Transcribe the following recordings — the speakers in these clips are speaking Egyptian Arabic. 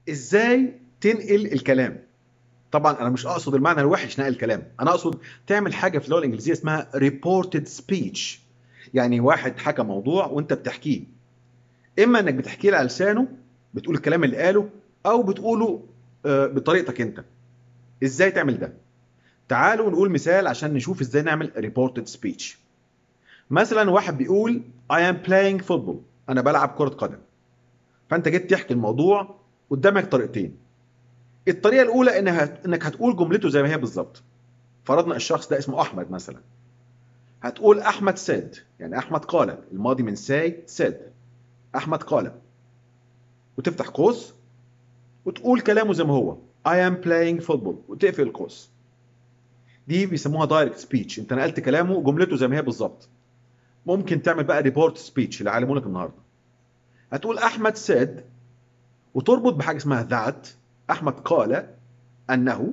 ازاي تنقل الكلام طبعا انا مش اقصد المعنى الوحش نقل الكلام انا اقصد تعمل حاجه في اللغه الانجليزيه اسمها reported speech يعني واحد حكى موضوع وانت بتحكيه اما انك بتحكيه على لسانه بتقول الكلام اللي قاله او بتقوله آه، بطريقتك انت ازاي تعمل ده تعالوا نقول مثال عشان نشوف ازاي نعمل reported speech مثلا واحد بيقول I am playing football انا بلعب كرة قدم فانت جيت تحكي الموضوع قدامك طريقتين الطريقة الأولى إنها إنك هتقول جملته زي ما هي بالظبط فرضنا الشخص ده اسمه أحمد مثلا هتقول أحمد said يعني أحمد قال الماضي من say said أحمد قال وتفتح قوس وتقول كلامه زي ما هو I am playing football وتقفل القوس دي بيسموها دايركت سبيتش انت نقلت كلامه جملته زي ما هي بالظبط ممكن تعمل بقى ريبورت سبيتش اللي علمونك النهارده هتقول احمد said وتربط بحاجه اسمها that احمد قال انه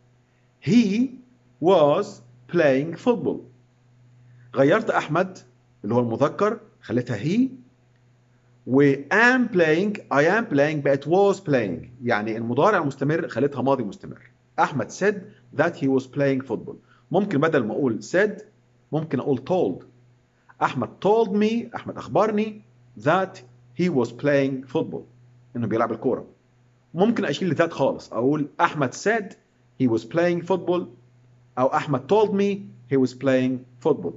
he was playing football غيرت احمد اللي هو المذكر خليتها he و am playing I am playing بقت was playing يعني المضارع المستمر خليتها ماضي مستمر احمد said that he was playing football ممكن بدل ما اقول said ممكن اقول told احمد told me احمد اخبرني that he was playing football انه بيلعب الكوره ممكن اشيل ذات خالص اقول احمد said he was playing football او احمد told me he was playing football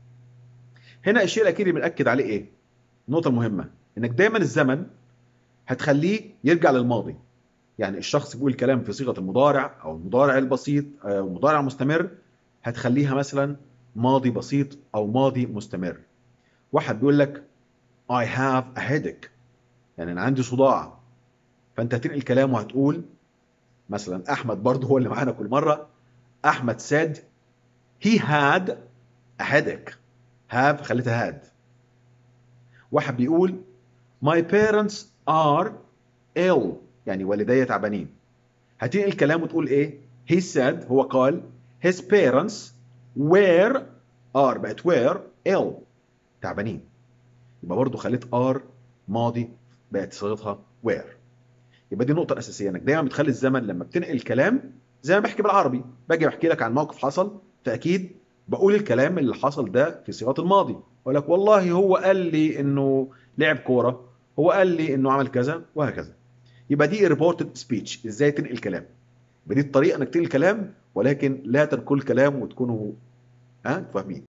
هنا الشيء الاكيد اللي بنأكد عليه ايه النقطه المهمه انك دايما الزمن هتخليه يرجع للماضي يعني الشخص بيقول كلام في صيغه المضارع او المضارع البسيط او المضارع المستمر هتخليها مثلا ماضي بسيط او ماضي مستمر واحد بيقول لك I have a headache يعني انا عندي صداع فانت هتنقل كلام وهتقول مثلا احمد برضه هو اللي معانا كل مره احمد said he had a headache have خليتها had واحد بيقول my parents are ill يعني والدي تعبانين هتنقل كلام وتقول ايه he said هو قال his parents were are بقت were ill تعبانين يبقى برضه خليت are ماضي بقت صيغتها were يبقى دي النقطة الأساسية إنك دايما بتخلي الزمن لما بتنقل الكلام زي ما بحكي بالعربي باجي بحكي لك عن موقف حصل فأكيد بقول الكلام اللي حصل ده في صيغة الماضي أقول لك والله هو قال لي إنه لعب كورة هو قال لي إنه عمل كذا وهكذا يبقى دي ريبورتد سبيتش إزاي تنقل كلام يبقى دي الطريقة إنك تنقل كلام ولكن لا تنقل كلام وتكونوا ها فاهمين